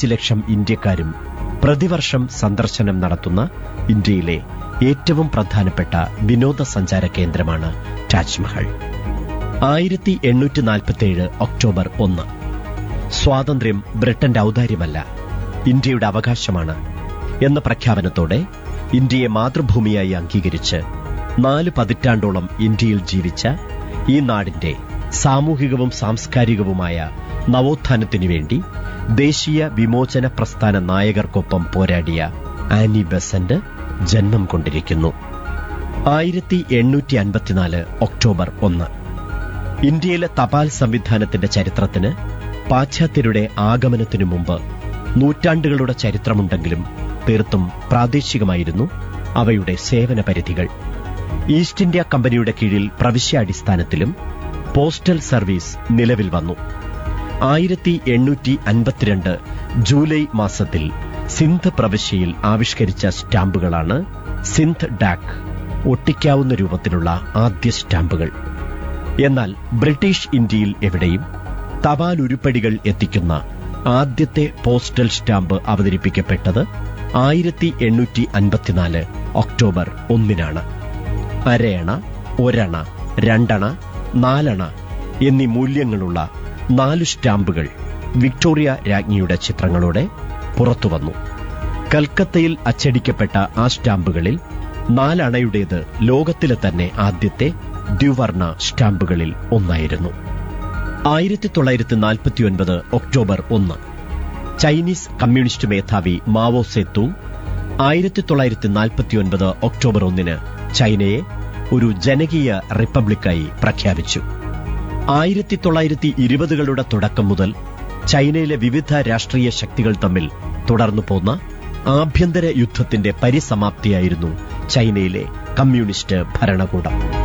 അഞ്ച് ലക്ഷം ഇന്ത്യക്കാരും പ്രതിവർഷം സന്ദർശനം നടത്തുന്ന ഇന്ത്യയിലെ ഏറ്റവും പ്രധാനപ്പെട്ട വിനോദസഞ്ചാര കേന്ദ്രമാണ് താജ്മഹൽ ആയിരത്തി എണ്ണൂറ്റി നാൽപ്പത്തിയേഴ് ഒക്ടോബർ ഒന്ന് സ്വാതന്ത്ര്യം ബ്രിട്ടന്റെ ഔദാര്യമല്ല ഇന്ത്യയുടെ അവകാശമാണ് എന്ന പ്രഖ്യാപനത്തോടെ ഇന്ത്യയെ മാതൃഭൂമിയായി അംഗീകരിച്ച് നാല് പതിറ്റാണ്ടോളം ഇന്ത്യയിൽ ജീവിച്ച ഈ നാടിന്റെ സാമൂഹികവും സാംസ്കാരികവുമായ നവോത്ഥാനത്തിനു വേണ്ടി ദേശീയ വിമോചന പ്രസ്ഥാന നായകർക്കൊപ്പം പോരാടിയ ആനി ബെസന്റ് ജന്മം കൊണ്ടിരിക്കുന്നു ആയിരത്തി എണ്ണൂറ്റി അൻപത്തിനാല് ഒക്ടോബർ ഒന്ന് ഇന്ത്യയിലെ തപാൽ സംവിധാനത്തിന്റെ ചരിത്രത്തിന് പാശ്ചാത്യരുടെ ആഗമനത്തിനു മുമ്പ് നൂറ്റാണ്ടുകളുടെ ചരിത്രമുണ്ടെങ്കിലും തീർത്തും പ്രാദേശികമായിരുന്നു അവയുടെ സേവന പരിധികൾ ഈസ്റ്റ് ഇന്ത്യ കമ്പനിയുടെ കീഴിൽ പ്രവിശ്യാടിസ്ഥാനത്തിലും പോസ്റ്റൽ സർവീസ് നിലവിൽ വന്നു ആയിരത്തി എണ്ണൂറ്റി അൻപത്തിരണ്ട് ജൂലൈ മാസത്തിൽ സിന്ധ് പ്രവിശ്യയിൽ ആവിഷ്കരിച്ച സ്റ്റാമ്പുകളാണ് സിന്ധ് ഡാക്ക് ഒട്ടിക്കാവുന്ന രൂപത്തിലുള്ള ആദ്യ സ്റ്റാമ്പുകൾ എന്നാൽ ബ്രിട്ടീഷ് ഇന്ത്യയിൽ എവിടെയും തപാൽ ഉരുപ്പടികൾ എത്തിക്കുന്ന ആദ്യത്തെ പോസ്റ്റൽ സ്റ്റാമ്പ് അവതരിപ്പിക്കപ്പെട്ടത് ആയിരത്തി എണ്ണൂറ്റി അൻപത്തിനാല് ഒക്ടോബർ ഒന്നിനാണ് അരയണ ഒരണ രണ്ടണ നാലണ എന്നീ മൂല്യങ്ങളുള്ള നാല് സ്റ്റാമ്പുകൾ വിക്ടോറിയ രാജ്ഞിയുടെ ചിത്രങ്ങളോടെ പുറത്തുവന്നു കൽക്കത്തയിൽ അച്ചടിക്കപ്പെട്ട ആ സ്റ്റാമ്പുകളിൽ നാലണയുടേത് ലോകത്തിലെ തന്നെ ആദ്യത്തെ ദ്വിവർണ സ്റ്റാമ്പുകളിൽ ഒന്നായിരുന്നു ആയിരത്തി തൊള്ളായിരത്തി നാൽപ്പത്തിയൊൻപത് ഒക്ടോബർ ഒന്ന് ചൈനീസ് കമ്മ്യൂണിസ്റ്റ് മേധാവി മാവോ സെത്തൂങ് ആയിരത്തി തൊള്ളായിരത്തി നാൽപ്പത്തിയൊൻപത് ഒക്ടോബർ ഒന്നിന് ചൈനയെ ഒരു ജനകീയ റിപ്പബ്ലിക്കായി പ്രഖ്യാപിച്ചു ആയിരത്തി തൊള്ളായിരത്തി ഇരുപതുകളുടെ തുടക്കം മുതൽ ചൈനയിലെ വിവിധ രാഷ്ട്രീയ ശക്തികൾ തമ്മിൽ തുടർന്നു പോന്ന ആഭ്യന്തര യുദ്ധത്തിന്റെ പരിസമാപ്തിയായിരുന്നു ചൈനയിലെ കമ്മ്യൂണിസ്റ്റ് ഭരണകൂടം